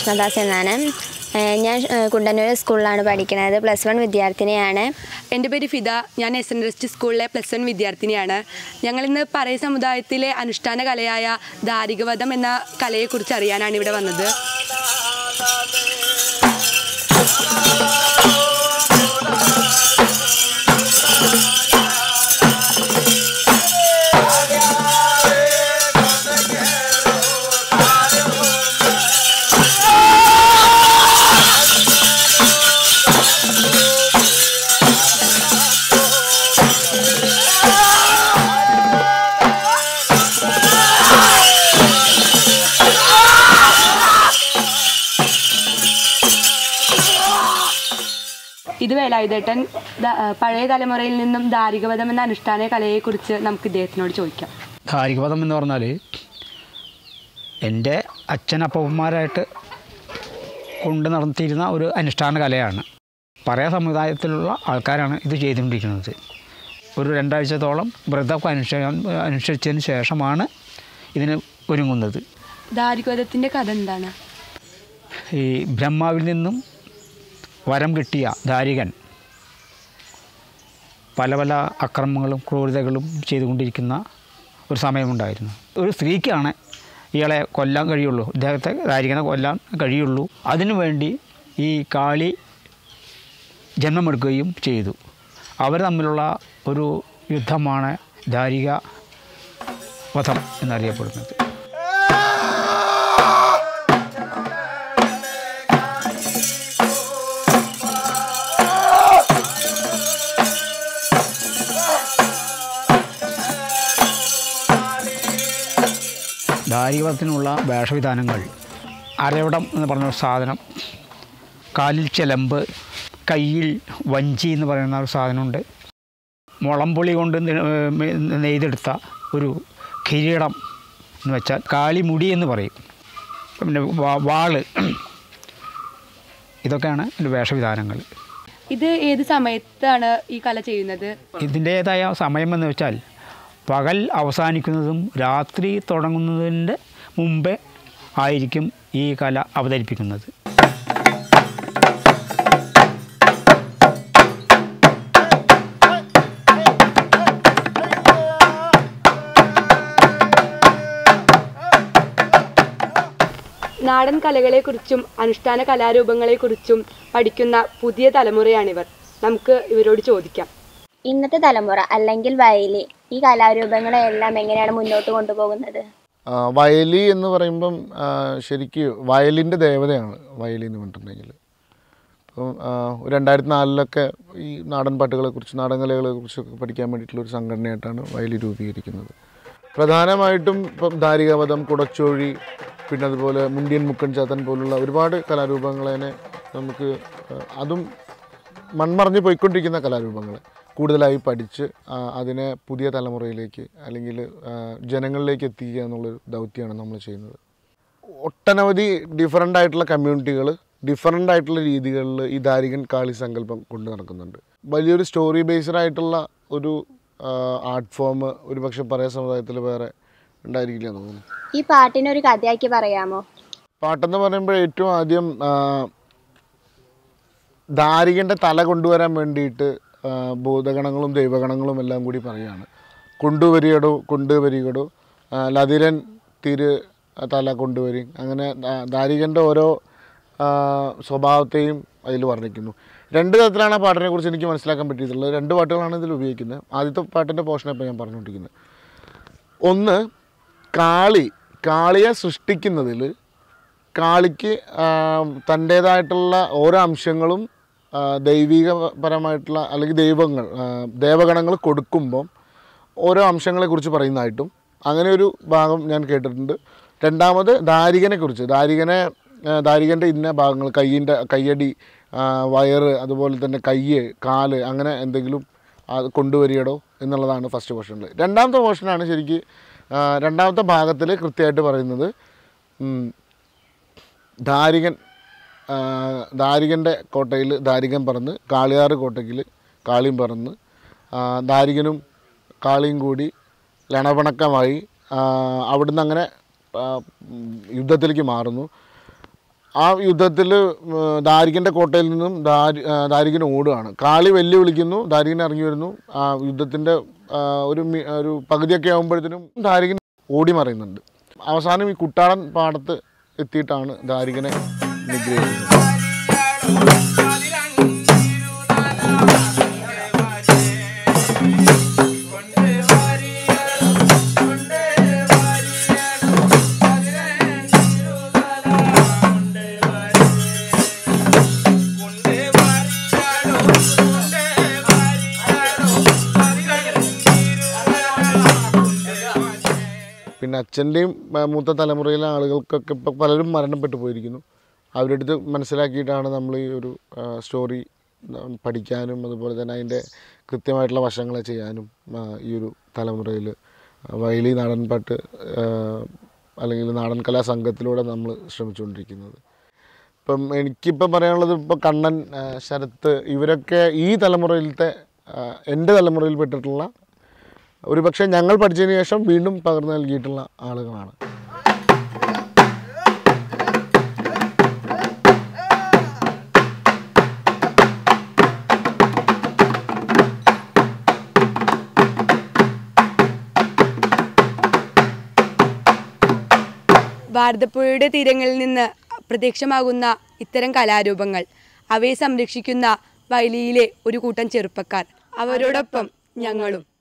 കൃഷ്ണദാസ് എന്നാണ് ഏഹ് ഞാൻ ഏഹ് കുണ്ടന്നൂർ സ്കൂളിലാണ് പഠിക്കുന്നത് പ്ലസ് വൺ വിദ്യാർത്ഥിനിയാണ് എൻ്റെ പേര് ഫിദ ഞാൻ എസ് എൻ എസ് ടി സ്കൂളിലെ പ്ലസ് വൺ വിദ്യാർത്ഥിനിയാണ് ഞങ്ങളിന്ന് പറയ സമുദായത്തിലെ അനുഷ്ഠാന കലയായ ദാരികവധം എന്ന കലയെക്കുറിച്ച് അറിയാനാണ് ഇവിടെ വന്നത് ഇത് വേലായുധേട്ടൻ ദ- പഴയ തലമുറയിൽ നിന്നും ദാരികവധം എന്ന അനുഷ്ഠാന കലയെക്കുറിച്ച് നമുക്ക് ഇദ്ദേഹത്തിനോട് ചോദിക്കാം ധാരികപദം എന്ന് പറഞ്ഞാൽ എൻ്റെ അച്ഛനപ്പന്മാരായിട്ട് കൊണ്ട് നടത്തിയിരുന്ന ഒരു അനുഷ്ഠാന കലയാണ് പറയ സമുദായത്തിലുള്ള ആൾക്കാരാണ് ഇത് ചെയ്തുകൊണ്ടിരിക്കുന്നത് ഒരു രണ്ടാഴ്ചത്തോളം വ്രതമൊക്കെ അനുഷ്ഠ അനുഷ്ഠിച്ചതിന് ശേഷമാണ് ഇതിന് ഒരുങ്ങുന്നത് ദാരികവധത്തിൻ്റെ കഥ എന്താണ് ഈ ബ്രഹ്മാവിൽ നിന്നും വരം കിട്ടിയ ധാരികൻ പല പല അക്രമങ്ങളും ക്രൂരതകളും ചെയ്തുകൊണ്ടിരിക്കുന്ന ഒരു സമയമുണ്ടായിരുന്നു ഒരു സ്ത്രീക്കാണ് ഇയാളെ കൊല്ലാൻ കഴിയുള്ളൂ ഇദ്ദേഹത്തെ ധാരികനെ കൊല്ലാൻ കഴിയുള്ളൂ അതിനു വേണ്ടി ഈ കാളി ജന്മമെടുക്കുകയും ചെയ്തു അവർ തമ്മിലുള്ള ഒരു യുദ്ധമാണ് ധാരിക വധം എന്നറിയപ്പെടുന്നത് ദാരികത്തിനുള്ള വേഷവിധാനങ്ങൾ അരവിടം എന്ന് പറഞ്ഞ ഒരു സാധനം കാലിൽ ചിലമ്പ് കയ്യിൽ വഞ്ചി എന്ന് പറയുന്ന ഒരു സാധനമുണ്ട് മുളംപുളി കൊണ്ട് നി- ഏ, നെയ്തെടുത്ത ഒരു കിരീടം എന്ന് വെച്ചാൽ കാളിമുടി എന്ന് പറയും പിന്നെ വാ- വാള് ഇതൊക്കെയാണ് എൻ്റെ വേഷവിധാനങ്ങൾ ഇത് ഏത് സമയത്താണ് ഈ കല ചെയ്യുന്നത് ഇതിൻ്റേതായ സമയമെന്ന് വെച്ചാൽ പകൽ അവസാനിക്കുന്നതും രാത്രി തുടങ്ങുന്നതിൻ്റെ മുമ്പേ ആയിരിക്കും ഈ കല അവതരിപ്പിക്കുന്നത് നാടൻ കലകളെക്കുറിച്ചും അനുഷ്ഠാന കലാരൂപങ്ങളെക്കുറിച്ചും പഠിക്കുന്ന പുതിയ തലമുറയാണിവർ നമുക്ക് ഇവരോട് ചോദിക്കാം ഇന്നത്തെ തലമുറ അല്ലെങ്കിൽ വയലി ഈ കലാരൂപങ്ങളെല്ലാം എങ്ങനെയാണ് മുന്നോട്ട് കൊണ്ടുപോകുന്നത് ആ, വയലി എന്ന് പറയുമ്പം ആ, ശരിക്ക് വയലിൻ്റെ ദേവതയാണ് വയലി എന്ന് പറഞ്ഞിട്ടുണ്ടെങ്കിൽ ഇപ്പം ആ, ഒരു രണ്ടായിരത്തി നാലിലൊക്കെ ഈ നാടൻ പാട്ടുകളെക്കുറിച്ച് നാടൻ കലകളെക്കുറിച്ചൊക്കെ പഠിക്കാൻ വേണ്ടിയിട്ടുള്ള ഒരു സംഘടനയായിട്ടാണ് വയലി രൂപീകരിക്കുന്നത് പ്രധാനമായിട്ടും ഇപ്പം ധാരികാവധം കുടച്ചോഴി പിന്നെ അതുപോലെ മുണ്ടിയൻ മുക്കൻ ചാത്തൻ പോലുള്ള ഒരുപാട് കലാരൂപങ്ങളെ നമുക്ക് ആ, അതും മൺമറഞ്ഞ് പോയിക്കൊണ്ടിരിക്കുന്ന കലാരൂപങ്ങൾ കൂടുതലായി പഠിച്ച് ആ, അതിനെ പുതിയ തലമുറയിലേക്ക് അല്ലെങ്കിൽ ആ, ജനങ്ങളിലേക്ക് എത്തിക്കുക എന്നുള്ളൊരു ദൗത്യമാണ് നമ്മൾ ചെയ്യുന്നത് ഒട്ടനവധി ഡിഫറൻ്റ് ആയിട്ടുള്ള കമ്മ്യൂണിറ്റികൾ ഡിഫറൻ്റ് ആയിട്ടുള്ള രീതികളിൽ ഈ ദാരികൻ കാളി സങ്കല്പം കൊണ്ട് നടക്കുന്നുണ്ട് വലിയൊരു സ്റ്റോറി ബേസ്ഡ് ആയിട്ടുള്ള ഒരു ആർട്ട് ഫോം ഒരു പക്ഷെ പറയാ സമുദായത്തിൽ വേറെ ഉണ്ടായിരിക്കില്ല എന്ന് തോന്നുന്നു ഈ പാട്ടിനൊരു കഥയാക്കി പറയാമോ പാട്ടെന്ന് പറയുമ്പോൾ ഏറ്റവും ആദ്യം ആ, ദാരികൻ്റെ തല കൊണ്ടുവരാൻ വേണ്ടിയിട്ട് ആ, ഭൂതഗണങ്ങളും ദൈവഗണങ്ങളും എല്ലാം കൂടി പറയുകയാണ് കൊണ്ടുവരികടോ കൊണ്ടുവരികടോ ആ, ലതിരൻ തിര് തല കൊണ്ടുവരി അങ്ങനെ ദാ- ദാരികൻ്റെ ഓരോ ആ, സ്വഭാവത്തെയും അതിൽ വർണ്ണിക്കുന്നു രണ്ട് തരത്തിലാണ് ആ പാട്ടിനെ കുറിച്ച് എനിക്ക് മനസ്സിലാക്കാൻ പറ്റിയിട്ടുള്ളത് രണ്ട് പാട്ടുകളാണ് ഇതിൽ ഉപയോഗിക്കുന്നത് ആദ്യത്തെ പാട്ടിൻ്റെ പോർഷനെ ഇപ്പോൾ ഞാൻ പറഞ്ഞുകൊണ്ടിരിക്കുന്നത് ഒന്ന് കാളി കാളിയെ സൃഷ്ടിക്കുന്നതിൽ കാളിക്ക് തൻ്റേതായിട്ടുള്ള ഓരോ അംശങ്ങളും ആ, ദൈവികപരമായിട്ടുള്ള അല്ലെങ്കിൽ ദൈവങ്ങൾ ആ, ദേവഗണങ്ങൾ കൊടുക്കുമ്പം ഓരോ അംശങ്ങളെക്കുറിച്ച് പറയുന്നതായിട്ടും അങ്ങനെ ഒരു ഭാഗം ഞാൻ കേട്ടിട്ടുണ്ട് രണ്ടാമത് ദാരികനെ കുറിച്ച് ദാരികനെ ആ, ദാരികൻ്റെ ഇന്ന ഭാഗങ്ങൾ കയ്യിൻ്റെ കയ്യടി ആ, വയറ് അതുപോലെ തന്നെ കയ്യ് കാല് അങ്ങനെ എന്തെങ്കിലും അത് കൊണ്ടുവരികടോ എന്നുള്ളതാണ് ഫസ്റ്റ് പോർഷനിൽ രണ്ടാമത്തെ പോർഷനാണ് ശരിക്ക് ആ, രണ്ടാമത്തെ ഭാഗത്തിൽ കൃത്യമായിട്ട് പറയുന്നത് ഉം, ദാരികൻ ആ, ദാരികൻ്റെ കോട്ടയിൽ ദാരികൻ പറന്ന് കാളിയാറ് കോട്ടയ്ക്കിൽ കാളിയും പറന്ന് ആ, ദാരികനും കാളിയും കൂടി ലണപണക്കമായി ആ, അവിടുന്ന് അങ്ങനെ ആ, ഉം, യുദ്ധത്തിലേക്ക് മാറുന്നു ആ യുദ്ധത്തിൽ ദാരികൻ്റെ കോട്ടയിൽ നിന്നും ദാരി ആ, ദാരികൻ ഓടുകയാണ് കാളി വെല്ലുവിളിക്കുന്നു ദാരികൻ ഇറങ്ങി വരുന്നു ആ യുദ്ധത്തിൻ്റെ ആ, ഒരു മി- ഒരു പകുതിയൊക്കെ ആകുമ്പോഴത്തേനും ദാരികൻ ഓടി മറയുന്നുണ്ട് അവസാനം ഈ കുട്ടാടൻ പാടത്ത് എത്തിയിട്ടാണ് ദാരികനെ നിഗ്രഹിക്കുന്നത് പിന്നെ അച്ഛൻ്റെയും ആ, മൂത്ത തലമുറയിലെ ആളുകൾക്കൊക്കെ ഇപ്പോൾ പലരും മരണപ്പെട്ടു പോയിരിക്കുന്നു അവരുടെ അടുത്ത് മനസ്സിലാക്കിയിട്ടാണ് നമ്മൾ ഈ ഒരു ആ, സ്റ്റോറി ആ, പഠിക്കാനും അതുപോലെ തന്നെ അതിൻ്റെ കൃത്യമായിട്ടുള്ള വശങ്ങൾ ചെയ്യാനും ആ, ഈ ഒരു തലമുറയിൽ വയലി നാടൻപാട്ട് ആ, അല്ലെങ്കിൽ നാടൻ കലാ സംഘത്തിലൂടെ നമ്മൾ ശ്രമിച്ചുകൊണ്ടിരിക്കുന്നത് ഇപ്പം എനിക്കിപ്പം പറയാനുള്ളത് ഇപ്പോൾ കണ്ണൻ ആ, ശരത്ത് ഇവരൊക്കെ ഈ തലമുറയിലത്തെ ആ, എൻ്റെ തലമുറയിൽ പെട്ടിട്ടുള്ള ഒരു പക്ഷേ ഞങ്ങൾ പഠിച്ചതിന് ശേഷം വീണ്ടും പകർന്നു നൽകിയിട്ടുള്ള ആളുകളാണ് ഭാരതപ്പുഴയുടെ തീരങ്ങളിൽ നിന്ന് പ്രത്യക്ഷമാകുന്ന ഇത്തരം കലാരൂപങ്ങൾ അവയെ സംരക്ഷിക്കുന്ന വൈലിയിലെ ഒരു കൂട്ടം ചെറുപ്പക്കാർ അവരോടൊപ്പം ഞങ്ങളും